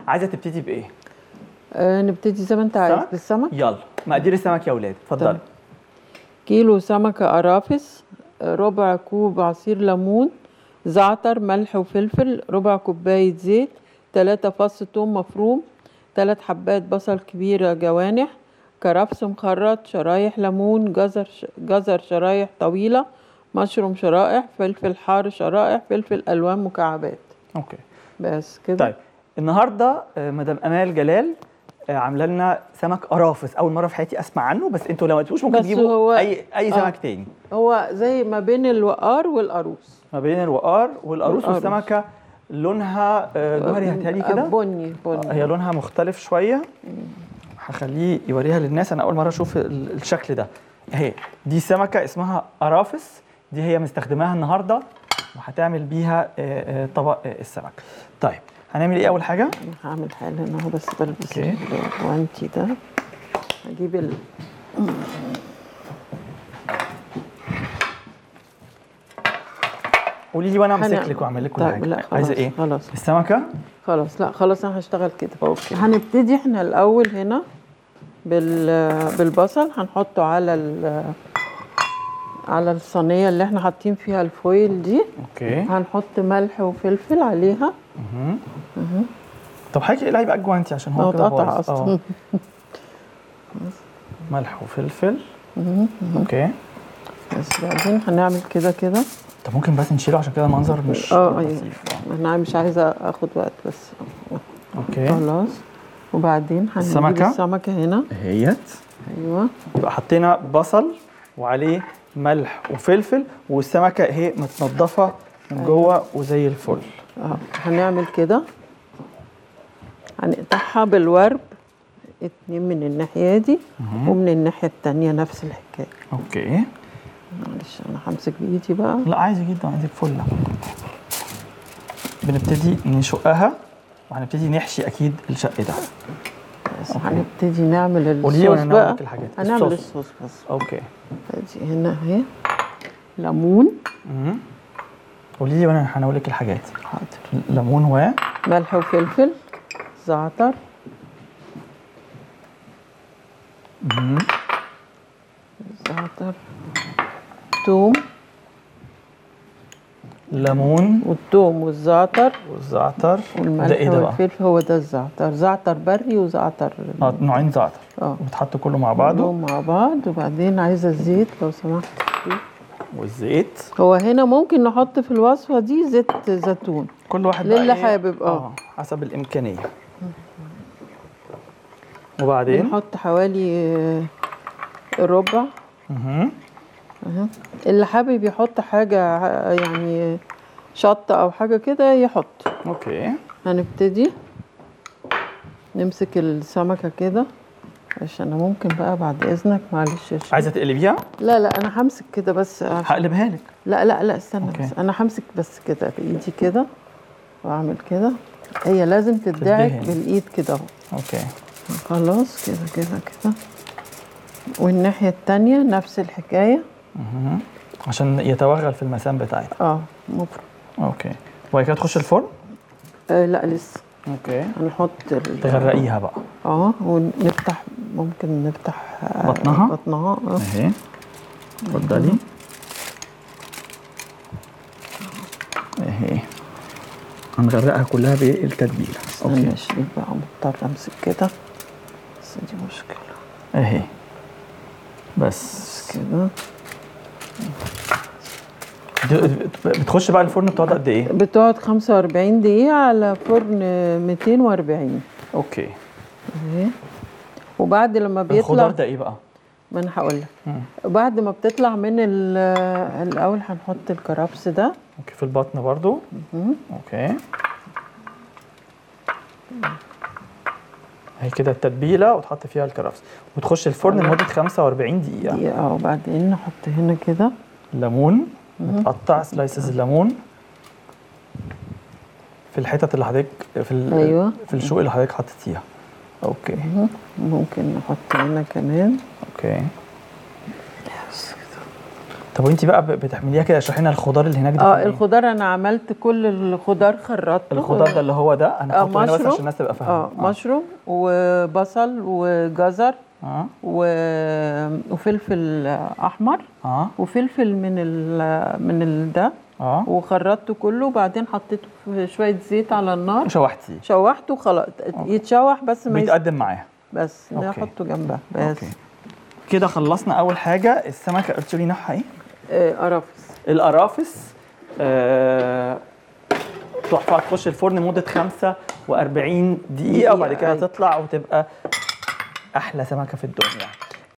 عايزه تبتدي بايه آه نبتدي زي ما انت عايز سمك؟ بالسمك يلا مقادير السمك يا اولاد اتفضلي طب. كيلو سمكة قرافس آه، ربع كوب عصير ليمون زعتر ملح وفلفل ربع كوباية زيت تلاتة فص توم مفروم تلات حبات بصل كبيرة جوانح كرفس مخرط شرايح ليمون جزر جزر شرايح طويلة مشروم شرائح فلفل حار شرائح فلفل ألوان مكعبات اوكي بس كده طيب النهارده آه، مدام امال جلال آه، عامله لنا سمك قرافس اول مره في حياتي اسمع عنه بس انتوا لو ما قلتوش ممكن بس تجيبوا هو- اي اي آه. سمك تاني هو زي ما بين الوقار والقاروس ما بين الوقار والقاروس والقاروس. والسمكه لونها آه، جوهري هاتها لي كده بني آه، بني هي لونها مختلف شويه هخليه يوريها للناس انا اول مره اشوف ال- الشكل ده اهي دي سمكه اسمها قرافس دي هي مستخدماها النهارده وهتعمل بيها آه، آه، طبق آه، السمك طيب هنعمل ايه اول حاجه انا هعمل حالا اهو بس بلبس أوكي. الوانتي ده هجيب ال... قولي لي وانا امسك هنعمل- لك واعمل لك كل طيب، حاجه لا خلاص عايزه ايه خلاص السمكه خلاص لا خلاص انا هشتغل كده اوكي هنبتدي احنا الاول هنا بال... بالبصل هنحطه على ال... على الصينيه اللي احنا حاطين فيها الفويل دي اوكي هنحط ملح وفلفل عليها مهم. طب حضرتك اقلعي بقى الجوانتي عشان هو هو كده اتقطع بايظ. اصلا آه. ملح وفلفل اوكي بس بعدين هنعمل كده كده طب ممكن بس نشيله عشان كده المنظر مش اه ايوه لطيف. آه. انا مش عايزه اخد وقت بس اوكي خلاص وبعدين هنجيب السمكة؟ السمكة هنا اهيت ايوه يبقى حطينا بصل وعليه ملح وفلفل والسمكه اهي متنضفه من جوه وزي الفل اه هنعمل كده هنقطعها بالورب اتنين من الناحية دي ومن الناحية التانية نفس الحكاية اوكي معلش انا همسك بايدي بقى لا عايزه جدا عايزك فله بنبتدي نشقها وهنبتدي نحشي اكيد الشق ده بس هنبتدي نعمل قولي لي وانا الصوص نعمل بقى لك الحاجات هنعمل الصوص. الصوص بس اوكي ادي هنا اهي ليمون مهم. قولي لي وانا هنقول لك الحاجات حاضر ليمون و ملح وفلفل زعتر مهم. زعتر توم ليمون والثوم والزعتر والزعتر والملح ده ايه ده بقى؟ والفلفل هو ده الزعتر زعتر بري وزعتر اه نوعين زعتر اه بتحط كله مع بعضه كلهم مع بعض وبعدين عايزه الزيت لو سمحت والزيت هو هنا ممكن نحط في الوصفه دي زيت زيتون كل واحد بقى للي إيه؟ حابب، آه. حسب الامكانيه وبعدين بنحط حوالي آه، ربع مهم. أها. اللي حابب يحط حاجه ع- يعني شطه او حاجه كده يحط اوكي هنبتدي نمسك السمكه كده عشان أنا ممكن بقى بعد اذنك معلش يا شيخ. عايزه تقلبيها لا لا انا همسك كده بس عشان- هقلبها لك لا لا لا استنى أوكي. بس انا همسك بس كده بايدي كده واعمل كده هي لازم تدعك تدهن. بالايد كده اهو اوكي خلاص كده كده كده والناحيه التانية نفس الحكايه مهم. عشان يتوغل في المسام بتاعتها اه مفروض اوكي وبعد كده تخش الفرن آه لا لسه اوكي هنحط ال- تغرقيها بقى اه ونفتح ممكن نفتح آه، بطنها؟ بطنها اه اهي اتفضلي اهي هنغرقها كلها بالتتبيله استنى اوكي يا شريف بقى مضطر امسك كده بس دي مشكله اهي بس كده دي- بتخش بقى الفرن بتقعد قد ايه؟ بتقعد 45 دقيقة على فرن 240 اوكي اهي وبعد لما الخضار بيطلع ده ايه بقى؟ ما انا هقول لك مم. بعد ما بتطلع من ال- الاول هنحط الكرفس ده اوكي في البطن برضو مم. اوكي هي كده التتبيله وتحط فيها الكرفس وتخش الفرن لمده 45 دقيقه دقيقة اه وبعدين نحط هنا كده ليمون متقطع سلايسز الليمون في الحتت اللي حضرتك في ال- أيوة. في الشوق اللي حضرتك حطيتيها اوكي مم. ممكن نحط هنا كمان اوكي طب وانت بقى ب- بتعمليها كده اشرحي لنا الخضار اللي هناك ده اه كله إيه؟ الخضار انا عملت كل الخضار خرطته الخضار ده اللي هو ده انا آه، هحطه هنا بس مشروم. عشان الناس تبقى فاهمه اه مشروم وبصل وجزر اه و... وفلفل احمر اه وفلفل من ال... من ال... ده اه وخرطته كله وبعدين حطيته في شويه زيت على النار شوحتي شوحته خلاص يتشوح بس ما يس... بيتقدم معاها بس أوكي. نحطه جنبها بس اوكي كده خلصنا اول حاجه السمكه قلت لي نوعها ايه آه قرفص القرافس آه، تحفه هتخش الفرن لمده 45 دقيقه وبعد كده دقيقة. تطلع وتبقى احلى سمكه في الدنيا